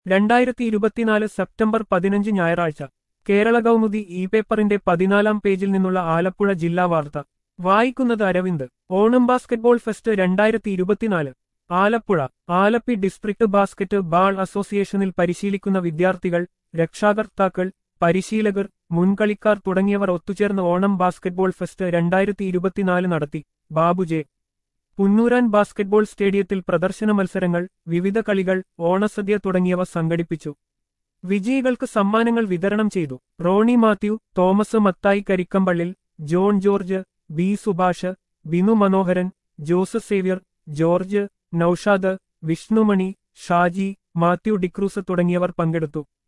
രണ്ടായിരത്തി ഇരുപത്തിനാല് സെപ്റ്റംബർ പതിനഞ്ച് ഞായറാഴ്ച കേരള കൗമുദി ഇ പേപ്പറിന്റെ പതിനാലാം പേജിൽ നിന്നുള്ള ആലപ്പുഴ ജില്ലാ വാർത്ത വായിക്കുന്നത് അരവിന്ദ് ഓണം ബാസ്കറ്റ്ബോൾ ഫെസ്റ്റ് രണ്ടായിരത്തി ഇരുപത്തിനാല് Alappuzha Alleppey district basketball അസോസിയേഷനിൽ പരിശീലിക്കുന്ന വിദ്യാർത്ഥികൾ രക്ഷാകർത്താക്കൾ പരിശീലകർ മുൻകളിക്കാർ തുടങ്ങിയവർ ഒത്തുചേർന്ന് ഓണം ബാസ്കറ്റ്ബോൾ ഫെസ്റ്റ് രണ്ടായിരത്തി ഇരുപത്തിനാല് നടത്തി ബാബുജെ പുന്നൂരാൻ ബാസ്കറ്റ്ബോൾ സ്റ്റേഡിയത്തിൽ പ്രദർശന മത്സരങ്ങൾ വിവിധ കളികൾ ഓണസദ്യ തുടങ്ങിയവ സംഘടിപ്പിച്ചു വിജയികൾക്ക് സമ്മാനങ്ങൾ വിതരണം ചെയ്തു റോണി മാത്യു തോമസ് മത്തായി കരിക്കമ്പള്ളിൽ ജോൺ ജോർജ് ബി സുഭാഷ് ബിനു മനോഹരൻ ജോസഫ് സേവ്യർ ജോർജ് നൌഷാദ് വിഷ്ണുമണി ഷാജി മാത്യു ഡിക്രൂസ് തുടങ്ങിയവർ പങ്കെടുത്തു